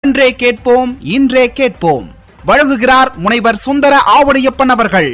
நன்றே கேட்போம் இன்றே கேட்போம் வழங்குகிறார் முனைவர் சுந்தர ஆவடியப்பன் அவர்கள்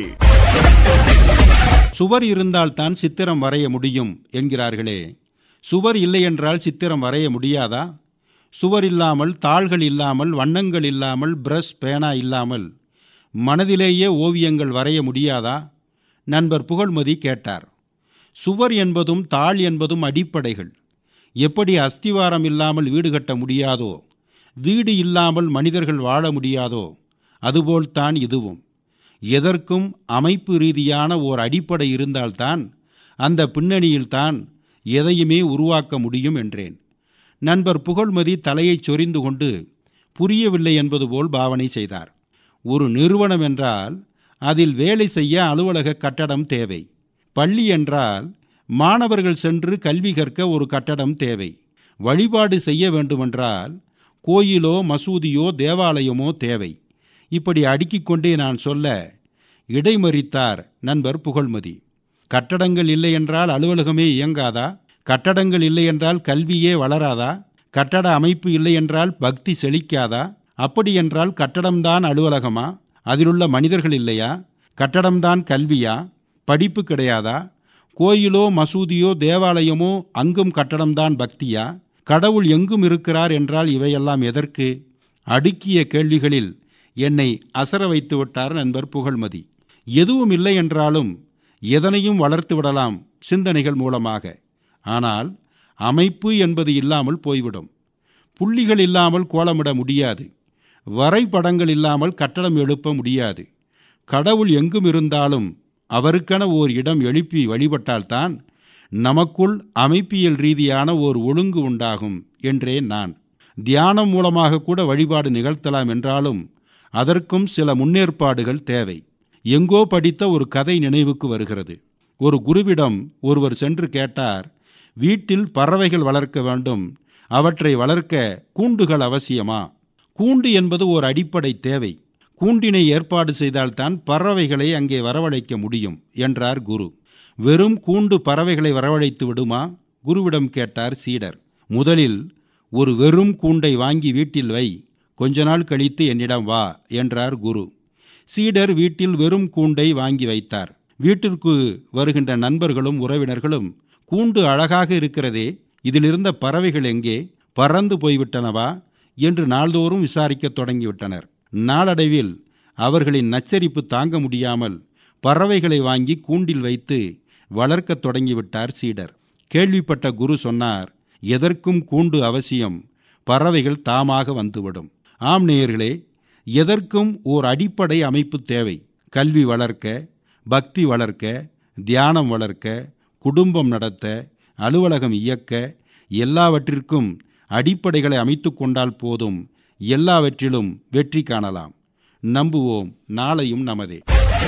சுவர் இருந்தால்தான் சித்திரம் வரைய முடியும் என்கிறார்களே சுவர் இல்லை என்றால் சித்திரம் வரைய முடியாதா சுவர் இல்லாமல் தாள்கள் இல்லாமல் வண்ணங்கள் இல்லாமல் பிரஷ் பேனா இல்லாமல் மனதிலேயே ஓவியங்கள் வரைய முடியாதா நண்பர் புகழ்மதி கேட்டார் சுவர் என்பதும் தாள் என்பதும் அடிப்படைகள் எப்படி அஸ்திவாரம் இல்லாமல் வீடு கட்ட முடியாதோ வீடு இல்லாமல் மனிதர்கள் வாழ முடியாதோ அதுபோல்தான் இதுவும் எதற்கும் அமைப்பு ரீதியான ஓர் அடிப்படை இருந்தால்தான் அந்த பின்னணியில்தான் எதையுமே உருவாக்க முடியும் என்றேன் நண்பர் புகழ்மதி தலையைச் சொரிந்து கொண்டு புரியவில்லை என்பது போல் பாவனை செய்தார் ஒரு நிறுவனம் என்றால் அதில் வேலை செய்ய அலுவலக கட்டடம் தேவை பள்ளி என்றால் மாணவர்கள் சென்று கல்வி கற்க ஒரு கட்டடம் தேவை வழிபாடு செய்ய வேண்டுமென்றால் கோயிலோ மசூதியோ தேவாலயமோ தேவை இப்படி அடுக்கிக் கொண்டே நான் சொல்ல இடைமறித்தார் நண்பர் புகழ்மதி கட்டடங்கள் இல்லை என்றால் அலுவலகமே இயங்காதா கட்டடங்கள் இல்லை என்றால் கல்வியே வளராதா கட்டட அமைப்பு இல்லை என்றால் பக்தி செழிக்காதா அப்படி என்றால் கட்டடம்தான் அலுவலகமா அதிலுள்ள மனிதர்கள் இல்லையா கட்டடம்தான் கல்வியா படிப்பு கிடையாதா கோயிலோ மசூதியோ தேவாலயமோ அங்கும் கட்டடம்தான் பக்தியா கடவுள் எங்கும் இருக்கிறார் என்றால் இவையெல்லாம் எதற்கு அடுக்கிய கேள்விகளில் என்னை அசர வைத்து விட்டார் நண்பர் புகழ்மதி எதுவும் இல்லை என்றாலும் எதனையும் வளர்த்து விடலாம் சிந்தனைகள் மூலமாக ஆனால் அமைப்பு என்பது இல்லாமல் போய்விடும் புள்ளிகள் இல்லாமல் கோலமிட முடியாது வரைபடங்கள் இல்லாமல் கட்டடம் எழுப்ப முடியாது கடவுள் எங்கும் இருந்தாலும் அவருக்கென ஓர் இடம் எழுப்பி வழிபட்டால்தான் நமக்குள் அமைப்பியல் ரீதியான ஓர் ஒழுங்கு உண்டாகும் என்றேன் நான் தியானம் மூலமாக கூட வழிபாடு நிகழ்த்தலாம் என்றாலும் அதற்கும் சில முன்னேற்பாடுகள் தேவை எங்கோ படித்த ஒரு கதை நினைவுக்கு வருகிறது ஒரு குருவிடம் ஒருவர் சென்று கேட்டார் வீட்டில் பறவைகள் வளர்க்க வேண்டும் அவற்றை வளர்க்க கூண்டுகள் அவசியமா கூண்டு என்பது ஒரு அடிப்படை தேவை கூண்டினை ஏற்பாடு செய்தால்தான் பறவைகளை அங்கே வரவழைக்க முடியும் என்றார் குரு வெறும் கூண்டு பறவைகளை வரவழைத்து விடுமா குருவிடம் கேட்டார் சீடர் முதலில் ஒரு வெறும் கூண்டை வாங்கி வீட்டில் வை கொஞ்ச நாள் கழித்து என்னிடம் வா என்றார் குரு சீடர் வீட்டில் வெறும் கூண்டை வாங்கி வைத்தார் வீட்டிற்கு வருகின்ற நண்பர்களும் உறவினர்களும் கூண்டு அழகாக இருக்கிறதே இதிலிருந்த பறவைகள் எங்கே பறந்து போய்விட்டனவா என்று நாள்தோறும் விசாரிக்கத் தொடங்கிவிட்டனர் நாளடைவில் அவர்களின் நச்சரிப்பு தாங்க முடியாமல் பறவைகளை வாங்கி கூண்டில் வைத்து வளர்க்கத் தொடங்கிவிட்டார் சீடர் கேள்விப்பட்ட குரு சொன்னார் எதற்கும் கூண்டு அவசியம் பறவைகள் தாமாக வந்துவிடும் ஆம் நேயர்களே எதற்கும் ஓர் அடிப்படை அமைப்பு தேவை கல்வி வளர்க்க பக்தி வளர்க்க தியானம் வளர்க்க குடும்பம் நடத்த அலுவலகம் இயக்க எல்லாவற்றிற்கும் அடிப்படைகளை அமைத்து கொண்டால் போதும் எல்லாவற்றிலும் வெற்றி காணலாம் நம்புவோம் நாளையும் நமதே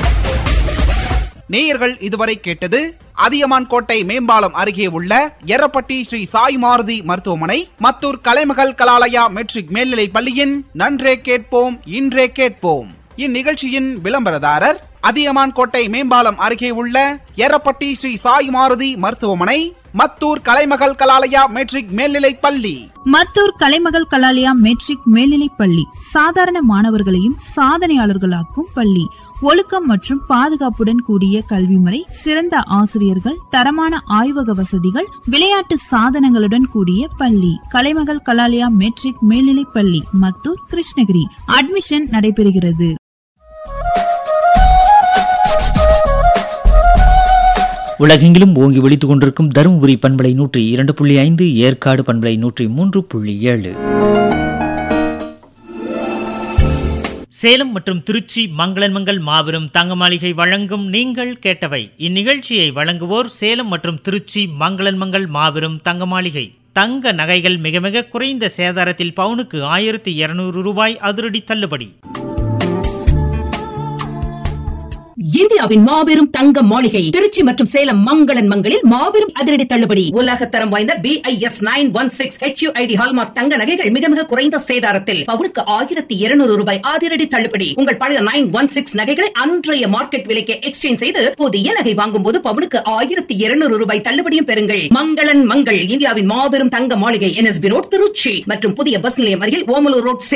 நேயர்கள் இதுவரை கேட்டது அதியமான் கோட்டை மேம்பாலம் அருகே உள்ள எரப்பட்டி ஸ்ரீ சாய் மாருதி மருத்துவமனை மத்தூர் கலைமகள் கலாலயா மெட்ரிக் மேல்நிலைப் பள்ளியின் நன்றே கேட்போம் இன்றே கேட்போம் இந்நிகழ்ச்சியின் விளம்பரதாரர் அதியமான் கோட்டை மேம்பாலம் அருகே உள்ள எரப்பட்டி ஸ்ரீ சாய் மாருதி மருத்துவமனை மத்தூர் கலைமகள் கலாலயா மெட்ரிக் மேல்நிலைப் பள்ளி மத்தூர் கலைமகள் கலாலயா மெட்ரிக் மேல்நிலைப் பள்ளி சாதாரண மாணவர்களையும் சாதனையாளர்களாக்கும் பள்ளி ஒழுக்கம் மற்றும் பாதுகாப்புடன் கூடிய கல்வி முறை சிறந்த ஆசிரியர்கள் தரமான ஆய்வக வசதிகள் விளையாட்டு சாதனங்களுடன் கூடிய பள்ளி கலைமகள் கலாலயா மெட்ரிக் மேல்நிலைப் பள்ளி மத்தூர் கிருஷ்ணகிரி அட்மிஷன் நடைபெறுகிறது உலகெங்கிலும் ஓங்கி ஒலித்துக் கொண்டிருக்கும் தருமபுரி பண்பலை நூற்றி இரண்டு புள்ளி ஐந்து ஏற்காடு பண்பலை நூற்றி மூன்று புள்ளி ஏழு சேலம் மற்றும் திருச்சி மங்களன்மங்கள் மாபெரும் தங்க மாளிகை வழங்கும் நீங்கள் கேட்டவை இந்நிகழ்ச்சியை வழங்குவோர் சேலம் மற்றும் திருச்சி மங்களன்மங்கள் மாபெரும் தங்க மாளிகை தங்க நகைகள் மிக மிக குறைந்த சேதாரத்தில் பவுனுக்கு ஆயிரத்தி இருநூறு ரூபாய் அதிரடி தள்ளுபடி இந்தியாவின் மாபெரும் தங்க மாளிகை திருச்சி மற்றும் சேலம் மங்களன் மங்களில் மாபெரும் அதிரடி தள்ளுபடி உலகத்தரம் வாய்ந்த B I S nine one six H ID hallmark தங்க நகைகள் மிக மிக குறைந்த சேதாரத்தில் பவுனுக்கு ஆயிரத்தி இருநூறு ரூபாய் அதிரடி தள்ளுபடி உங்கள் பழைய நைன் ஒன் சிக்ஸ் நகைகளை அன்றைய மார்க்கெட் விலைக்கு எக்ஸ்சேஞ்ச் செய்து புதிய நகை வாங்கும் போது பவுனுக்கு ஆயிரத்தி இருநூறு ரூபாய் தள்ளுபடியும் பெறுங்கள் மங்களன் மங்கள் இந்தியாவின் மாபெரும் தங்க மாளிகை என்எஸ்பி ரோட் திருச்சி மற்றும் புதிய பஸ் நிலையம் அருகில் ஓமலூர் ரோட்